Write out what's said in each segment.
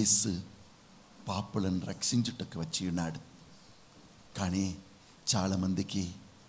యేసు పాపులను రక్షించుటకు వచ్చి ఉన్నాడు కానీ చాలామందికి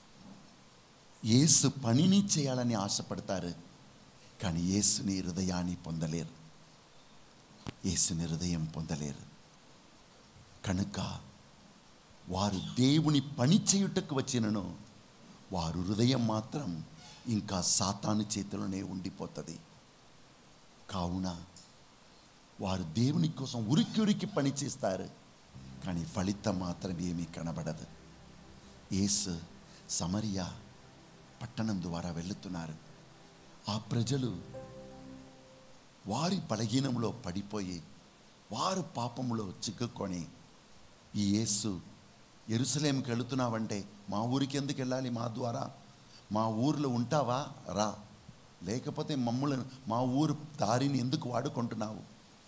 యేసు పనిని చేయాలని ఆశపడతారు కానీ యేసుని హృదయాన్ని పొందలేరు యేసుని హృదయం పొందలేరు కనుక వారు దేవుని పని చేయుటకు వచ్చినను వారు హృదయం మాత్రం ఇంకా సాతాను చేతిలోనే ఉండిపోతుంది కావున వారు దేవుని కోసం ఉరికి ఉరికి పని చేస్తారు కానీ ఫలితం మాత్రం ఏమీ కనబడదు యేసు సమరియా పట్టణం ద్వారా వెళుతున్నారు ఆ ప్రజలు వారి బలహీనంలో పడిపోయి వారు పాపంలో చిక్కుకొని ఈ యేసు ఎరుసలేంకి వెళుతున్నావంటే మా ఊరికి ఎందుకు వెళ్ళాలి మా ద్వారా మా ఊరిలో ఉంటావా రా లేకపోతే మమ్మల్ని మా ఊరు దారిని ఎందుకు వాడుకుంటున్నావు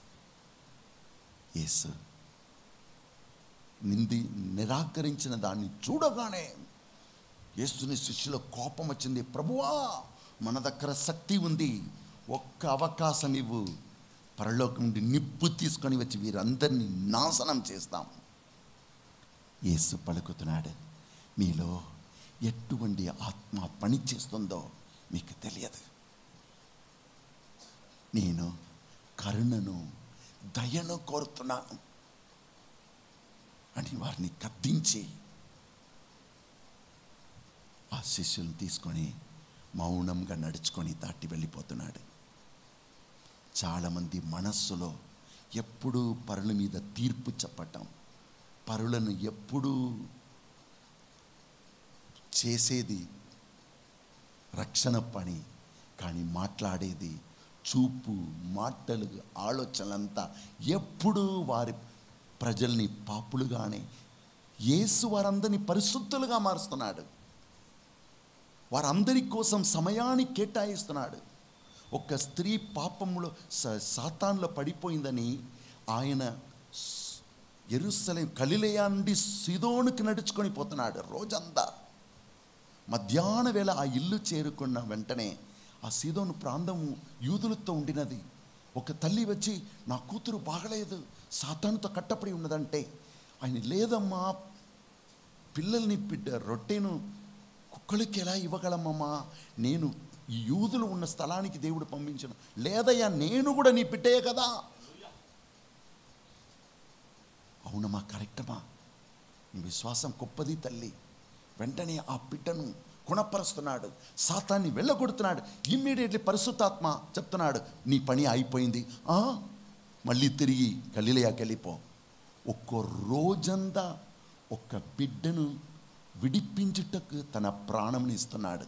యేసు నింది నిరాకరించిన దాన్ని చూడగానే యేసుని శిష్యుల కోపం వచ్చింది ప్రభువా మన దగ్గర శక్తి ఉంది ఒక్క అవకాశం ఇవ్వు పరలోకం నుండి నిప్పు తీసుకొని వచ్చి వీరందరినీ నాశనం చేస్తాం యేసు పలుకుతున్నాడు మీలో ఎటువంటి ఆత్మ పని చేస్తుందో మీకు తెలియదు నేను కరుణను దయను కోరుతున్నాను అని వారిని కత్తించి ఆ శిష్యులను తీసుకొని మౌనంగా నడుచుకొని దాటి వెళ్ళిపోతున్నాడు చాలామంది మనస్సులో ఎప్పుడూ పరుల మీద తీర్పు చెప్పటం పరులను ఎప్పుడూ చేసేది రక్షణ పని కానీ మాట్లాడేది చూపు మాటలు ఆలోచనలంతా ఎప్పుడూ వారి ప్రజల్ని పాపులుగానే యేసు వారందరినీ పరిశుద్ధులుగా మారుస్తున్నాడు వారందరి కోసం సమయాన్ని కేటాయిస్తున్నాడు ఒక స్త్రీ పాపంలో స- సాతాన్లో పడిపోయిందని ఆయన స్- ఎరుసలేం కలిలేయా నుండి సిదోనుకి నడుచుకొని పోతున్నాడు రోజంతా మధ్యాహ్న వేళ ఆ ఇల్లు చేరుకున్న వెంటనే ఆ సీదోను ప్రాంతము యూదులతో ఉండినది ఒక తల్లి వచ్చి నా కూతురు బాగలేదు సాతానుతో కట్టపడి ఉన్నదంటే ఆయన లేదమ్మా పిల్లల్ని బిడ్డ రొట్టెను కుక్కలకి ఎలా ఇవ్వగలమమ్మా నేను ఈ యూదులు ఉన్న స్థలానికి దేవుడు పంపించను లేదయ్యా నేను కూడా నీ బిడ్డయే కదా అవునమ్మా కరెక్టమా నీ విశ్వాసం గొప్పది తల్లి వెంటనే ఆ బిడ్డను గుణపరుస్తున్నాడు సాతాన్ని వెళ్ళగొడుతున్నాడు ఇమ్మీడియట్లీ పరిశుద్ధాత్మ చెప్తున్నాడు నీ పని అయిపోయింది ఆ మళ్ళీ తిరిగి గలిలయాకి వెళ్ళిపో ఒక్కో రోజంతా ఒక్క బిడ్డను విడిపించుటకు తన ప్రాణంని ఇస్తున్నాడు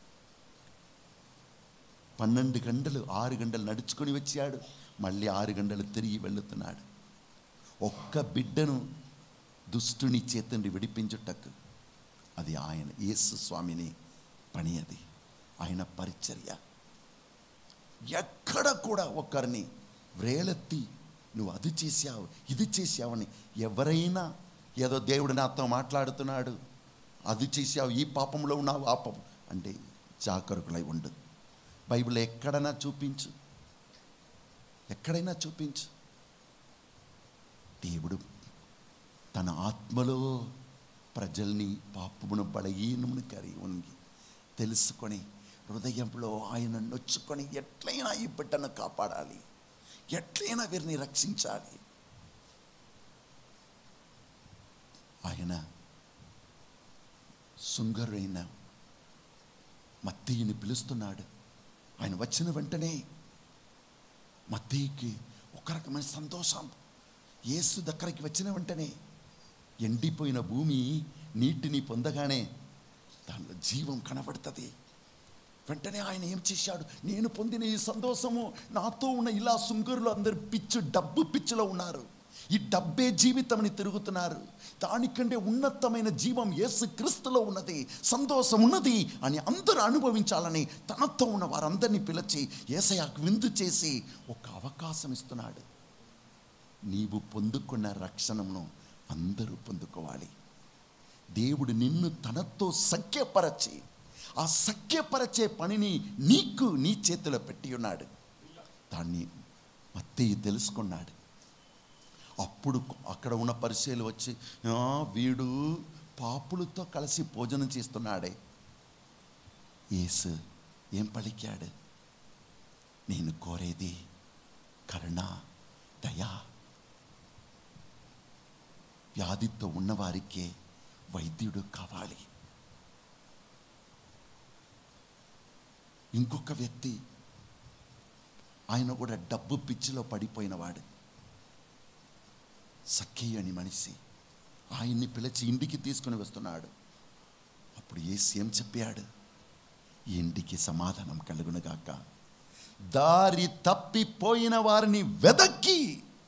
పన్నెండు గంటలు ఆరు గంటలు నడుచుకొని వచ్చాడు మళ్ళీ ఆరు గంటలు తిరిగి వెళుతున్నాడు ఒక్క బిడ్డను దుష్టుని చేతండి విడిపించుటకు అది ఆయన యేసు స్వామిని పని అది ఆయన పరిచర్య ఎక్కడ కూడా ఒకరిని వ్రేలెత్తి నువ్వు అది చేశావు ఇది చేశావని ఎవరైనా ఏదో దేవుడు నాతో మాట్లాడుతున్నాడు అది చేశావు ఈ పాపంలో ఉన్నావు ఆ పాపం అంటే జాగరూకులై ఉండు బైబిల్ ఎక్కడైనా చూపించు ఎక్కడైనా చూపించు దేవుడు తన ఆత్మలో ప్రజల్ని పాపమును బలహీనమును కరి ఉనికి తెలుసుకొని హృదయంలో ఆయన నొచ్చుకొని ఎట్లయినా ఈ బిడ్డను కాపాడాలి ఎట్లయినా వీరిని రక్షించాలి ఆయన సుంగరైన మత్తీని పిలుస్తున్నాడు ఆయన వచ్చిన వెంటనే మత్తీకి ఒక రకమైన సంతోషం యేసు దగ్గరికి వచ్చిన వెంటనే ఎండిపోయిన భూమి నీటిని పొందగానే దానిలో జీవం కనబడుతుంది వెంటనే ఆయన ఏం చేశాడు నేను పొందిన ఈ సంతోషము నాతో ఉన్న ఇలా సుంకరులు అందరు పిచ్చు డబ్బు పిచ్చులో ఉన్నారు ఈ డబ్బే జీవితం అని తిరుగుతున్నారు దానికంటే ఉన్నతమైన జీవం యేసు క్రీస్తులో ఉన్నది సంతోషం ఉన్నది అని అందరూ అనుభవించాలని తనతో ఉన్న వారందరినీ పిలిచి ఏసయాకు విందు చేసి ఒక అవకాశం ఇస్తున్నాడు నీవు పొందుకున్న రక్షణను అందరూ పొందుకోవాలి దేవుడు నిన్ను తనతో సఖ్యపరచి ఆ సఖ్యపరచే పనిని నీకు నీ చేతిలో పెట్టి ఉన్నాడు దాన్ని మత్తయి తెలుసుకున్నాడు అప్పుడు అక్కడ ఉన్న పరిచయలు వచ్చి "ఆ, వీడు పాపులతో కలిసి భోజనం చేస్తున్నాడే యేసు ఏం పలికాడు నేను కోరేది కరుణ దయా వ్యాధితో ఉన్నవారికే వైద్యుడు కావాలి ఇంకొక వ్యక్తి ఆయన కూడా డబ్బు పిచ్చిలో పడిపోయినవాడు సఖీ అని మనిషి ఆయన్ని పిలిచి ఇంటికి తీసుకుని వస్తున్నాడు అప్పుడు ఏసు ఏం చెప్పాడు ఈ ఇంటికి సమాధానం కలుగునుగాక దారి తప్పిపోయిన వారిని వెదక్కి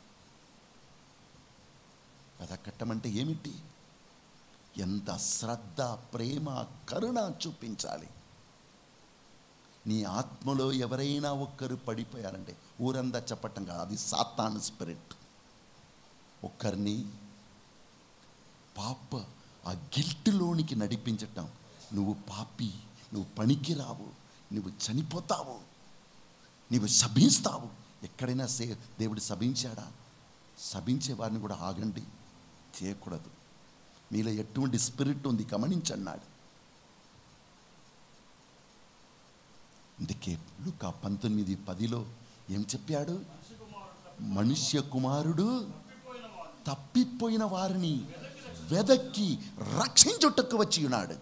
వెదకట్టమంటే ఏమిటి ఎంత శ్రద్ధ ప్రేమ కరుణ చూపించాలి నీ ఆత్మలో ఎవరైనా ఒక్కరు పడిపోయారంటే ఊరంతా చెప్పటం కాదు అది సాతాను స్పిరిట్ ఒక్కరిని పాప ఆ గిల్ట్లోనికి నడిపించటం నువ్వు పాపి నువ్వు పనికి రావు నువ్వు చనిపోతావు నువ్వు శభిస్తావు ఎక్కడైనా సే దేవుడు శపించాడా శపించే వారిని కూడా ఆగండి చేయకూడదు మీలో ఎటువంటి స్పిరిట్ ఉంది గమనించన్నాడు అందుకే లుకా పంతొమ్మిది పదిలో ఏం చెప్పాడు మనుష్య కుమారుడు తప్పిపోయిన వారిని వెదక్కి రక్షించుటకు వచ్చి ఉన్నాడు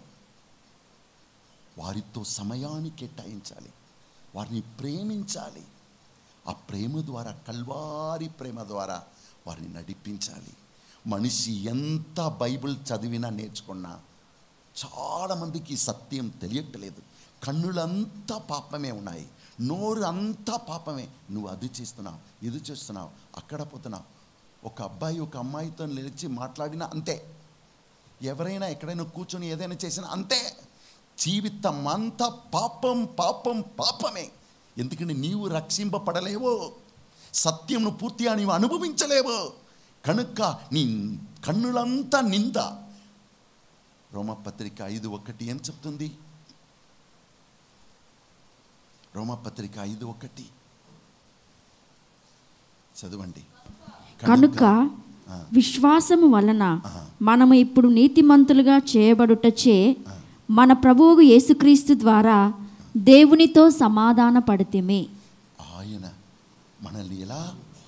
వారితో సమయాన్ని కేటాయించాలి వారిని ప్రేమించాలి ఆ ప్రేమ ద్వారా కల్వారి ప్రేమ ద్వారా వారిని నడిపించాలి మనిషి ఎంత బైబిల్ చదివినా నేర్చుకున్నా చాలామందికి ఈ సత్యం తెలియట్లేదు కన్నులంతా పాపమే ఉన్నాయి నోరు అంతా పాపమే నువ్వు అది చేస్తున్నావు ఇది చేస్తున్నావు అక్కడ పోతున్నావు ఒక అబ్బాయి ఒక అమ్మాయితో నిలిచి మాట్లాడినా అంతే ఎవరైనా ఎక్కడైనా కూర్చొని ఏదైనా చేసినా అంతే జీవితం అంతా పాపం పాపం పాపమే ఎందుకంటే నీవు రక్షింపబడలేవో సత్యంను పూర్తిగా నీవు అనుభవించలేవో కనుక నీ కన్నులంతా నింద రోమపత్రిక ఐదు ఒకటి ఏం చెప్తుంది రోమపత్రిక ఐదు ఒకటి చదవండి కనుక ఆ. విశ్వాసము వలన ఆ. మనము ఇప్పుడు నీతిమంతులుగా చేయబడుటచే మన ప్రభువు యేసుక్రీస్తు ద్వారా దేవునితో సమాధాన పడితిమి ఆయన మనల్ని ఎలా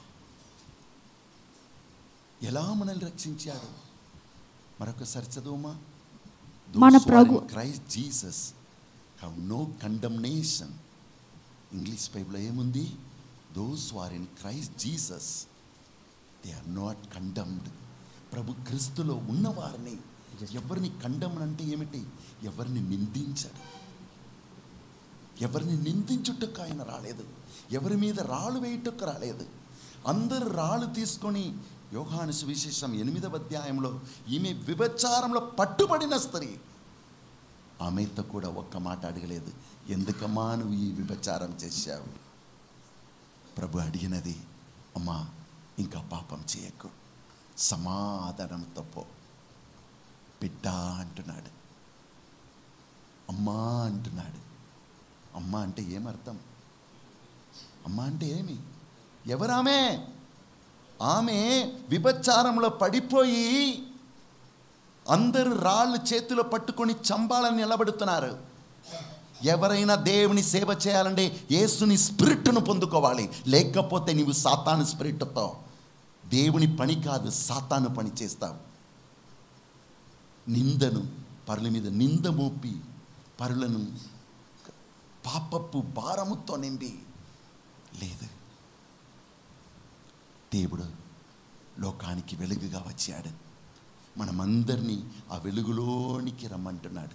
ఎలా మనల్ని రక్షించాడు మరొకసారి చదువుమా మన ప్రభు- Christ Jesus have no condemnation English బైబిల్లో ఏముంది those are in Christ Jesus they are not condemned ప్రభు క్రీస్తులో ఉన్నవారిని ఎవరిని కండమ్ అంటే ఏమిటి ఎవరిని నిందించడు ఎవరిని నిందించుటకు ఆయన రాలేదు ఎవరి మీద రాళ్ళు వేయుటకు రాలేదు అందరు రాళ్ళు తీసుకొని యోహాను సువిశేషం ఎనిమిదవ అధ్యాయంలో ఈమె విభచారంలో పట్టుబడిన స్త్రీ ఆమెతో కూడా ఒక్క మాట అడగలేదు ఎందుకమ్మా నువ్వు ఈ విభచారం చేశావు ప్రభు అడిగినది అమ్మా ఇంకా పాపం చేయకు సమాధానంతో పో బిడ్డ అంటున్నాడు అమ్మా అంటున్నాడు అమ్మ అంటే ఏమర్థం అమ్మ అంటే ఏమి ఎవరామె ఆమె విభచారంలో పడిపోయి అందరూ రాళ్ళు చేతిలో పట్టుకొని చంబాలని నిలబడుతున్నారు ఎవరైనా దేవుని సేవ చేయాలంటే యేసుని స్పిరిట్ను పొందుకోవాలి లేకపోతే నీవు సాతాను స్పిరిట్తో దేవుని పని కాదు సాతాను పని చేస్తావు నిందను పరుల మీద నింద మోపి పరులను పాపపు భారముతో నింపి లేదు దేవుడు లోకానికి వెలుగుగా వచ్చాడు మనమందరినీ ఆ వెలుగులోనికి రమ్మంటున్నాడు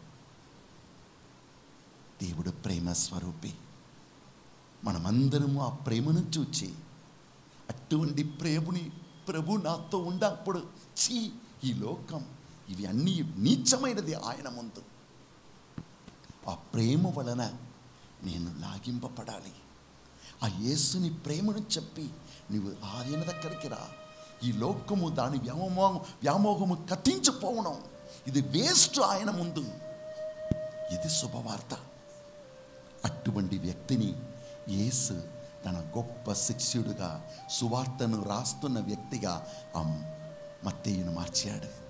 దేవుడు ప్రేమ స్వరూపి మనమందరము ఆ ప్రేమను చూచి అటువంటి ప్రేముని ప్రభు నాతో ఉండప్పుడు చీ ఈ లోకం ఇవి అన్నీ నీచమైనది ఆయన ముందు ఆ ప్రేమ వలన నేను లాగింపబడాలి ఆ యేసుని ప్రేమను చెప్పి నువ్వు ఆయన దగ్గరికి రా ఈ లోకము దాని వ్యామోహం వ్యామోహము కత్తించిపోవడం ఇది వేస్ట్ ఆయన ముందు ఇది శుభవార్త అటువంటి వ్యక్తిని యేసు తన గొప్ప శిష్యుడుగా సువార్తను రాస్తున్న వ్యక్తిగా ఆ మత్తేయును మార్చాడు